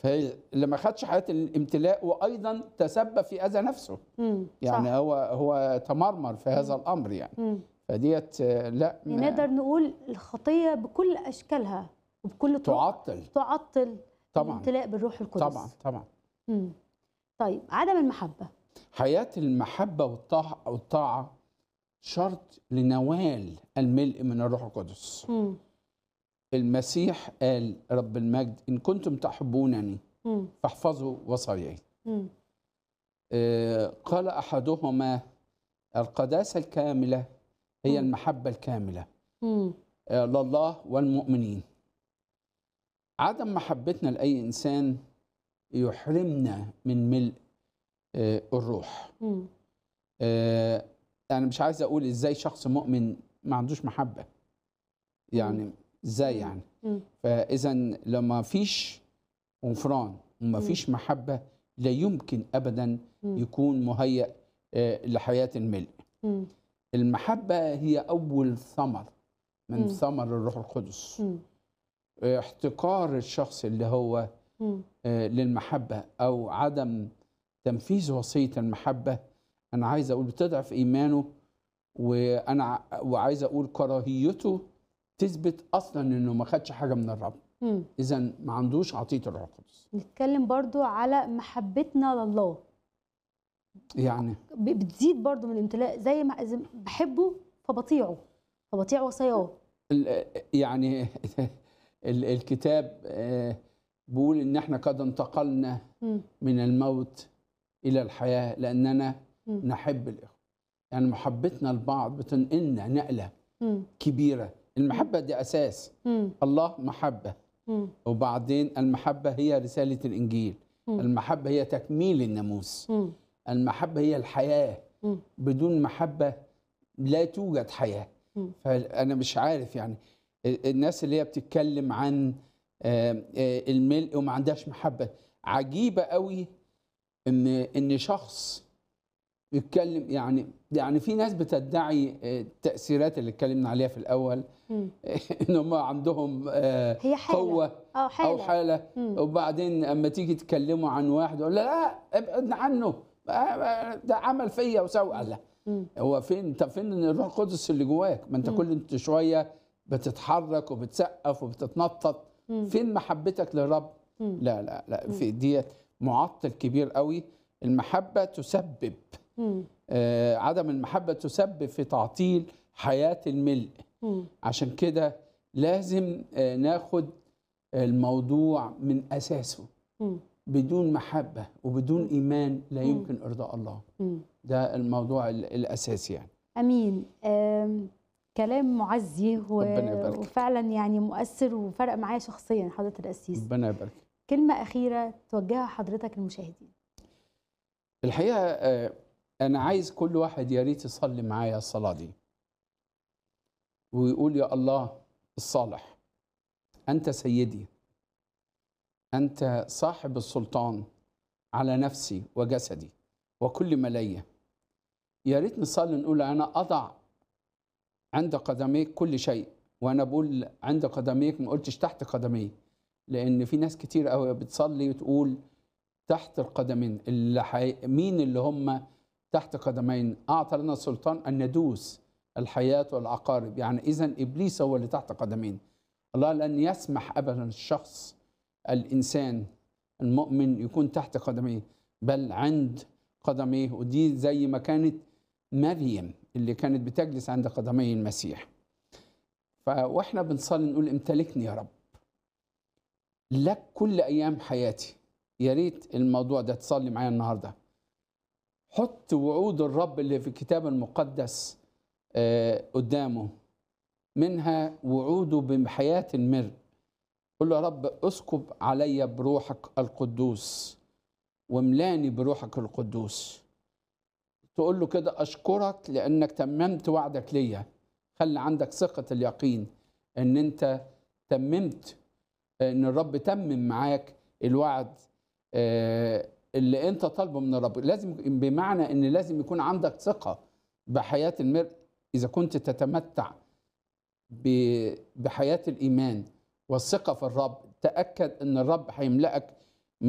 فاللي ما خدش حياه الامتلاء وايضا تسبب في اذى نفسه مم. يعني صح. هو هو تمرمر في هذا الامر يعني مم. فديت آه، لا يعني ما- نقدر نقول الخطيه بكل اشكالها وبكل طرق تعطل تعطل طبعا الامتلاء بالروح القدس طبعا طبعا مم. طيب عدم المحبه حياه المحبه والطاعه والطاعه شرط لنوال الملء من الروح القدس مم. المسيح قال رب المجد ان كنتم تحبونني مم. فاحفظوا وصاياي مم. آه، قال احدهما القداسه الكامله هي مم. المحبه الكامله مم. آه، لله والمؤمنين عدم محبتنا لاي انسان يحرمنا من ملء آه، الروح مم. آه، انا مش عايز اقول ازاي شخص مؤمن ما عندوش محبه يعني ازاي يعني مم. فاذا لما فيش غفران وما مم. فيش محبه لا يمكن ابدا مم. يكون مهيأ آه، لحياه الملء مم. المحبه هي اول ثمر من مم. ثمر الروح القدس مم. آه، احتقار الشخص اللي هو مم. آه، للمحبه او عدم تنفيذ وصيه المحبه انا عايز اقول بتضعف ايمانه وانا ع- وعايز اقول كراهيته تثبت اصلا انه ما خدش حاجه من الرب مم. اذا ما عندوش عطيه الروح القدس نتكلم برضو على محبتنا لله يعني ب- بتزيد برضو من الامتلاء زي ما إذا بحبه فبطيعه فبطيع وصاياه ال- يعني ال- الكتاب آه، بيقول ان احنا قد انتقلنا مم. من الموت الى الحياه لاننا مم. نحب الاخوه يعني محبتنا لبعض بتنقلنا نقله مم. كبيره المحبه دي اساس مم. الله محبه مم. وبعدين المحبه هي رساله الانجيل مم. المحبه هي تكميل الناموس مم. المحبه هي الحياه مم. بدون محبه لا توجد حياه مم. فانا مش عارف يعني ال- الناس اللي هي بتتكلم عن آه، آه، الملء وما عندهاش محبه عجيبه قوي ان ان شخص يتكلم يعني يعني في ناس بتدعي آه، التاثيرات اللي اتكلمنا عليها في الاول مم. ان هم عندهم آه، هي حالة قوه اه او حالة حاله مم. وبعدين اما تيجي تكلموا عن واحد يقول لا لا ابعد عنه آه، ده عمل فيا وسوى لا مم. هو فين انت فين ان الروح القدس اللي جواك ما انت مم. كل انت شويه بتتحرك وبتسقف وبتتنطط مم. فين محبتك للرب مم. لا لا لا في ديت معطل كبير قوي المحبه تسبب مم. آه عدم المحبه تسبب في تعطيل حياه الملء مم. عشان كده لازم آه ناخد الموضوع من اساسه مم. بدون محبه وبدون ايمان لا مم. يمكن ارضاء الله مم. ده الموضوع ال- الاساسي يعني امين آم، كلام معزي و... ربنا يبارك. وفعلا يعني مؤثر وفرق معايا شخصيا حضره القسيس ربنا يبارك كلمه اخيره توجهها حضرتك للمشاهدين الحقيقه آه، انا عايز كل واحد يا ريت يصلي معايا الصلاه دي ويقول يا الله الصالح انت سيدي انت صاحب السلطان على نفسي وجسدي وكل ما ليا يا ريت نصلي نقول انا اضع عند قدميك كل شيء وانا بقول عند قدميك ما قلتش تحت قدمي لان في ناس كتير قوي بتصلي وتقول تحت القدمين اللي حي... مين اللي هم تحت قدمين اعطى لنا السلطان ان ندوس الحياه والعقارب يعني اذا ابليس هو اللي تحت قدمين الله لن يسمح ابدا الشخص الانسان المؤمن يكون تحت قدميه بل عند قدميه ودي زي ما كانت مريم اللي كانت بتجلس عند قدمي المسيح فاحنا بنصلي نقول امتلكني يا رب لك كل ايام حياتي يا ريت الموضوع ده تصلي معايا النهارده حط وعود الرب اللي في الكتاب المقدس آه، قدامه منها وعوده بحياة المرء قل له يا رب اسكب علي بروحك القدوس واملاني بروحك القدوس تقول له كده اشكرك لانك تممت وعدك ليا خلي عندك ثقة اليقين ان انت تممت ان الرب تمم معاك الوعد آه، اللي انت طالبه من الرب لازم بمعنى ان لازم يكون عندك ثقة بحياة المرء اذا كنت تتمتع ب- بحياة الإيمان والثقة في الرب تأكد أن الرب هيملأك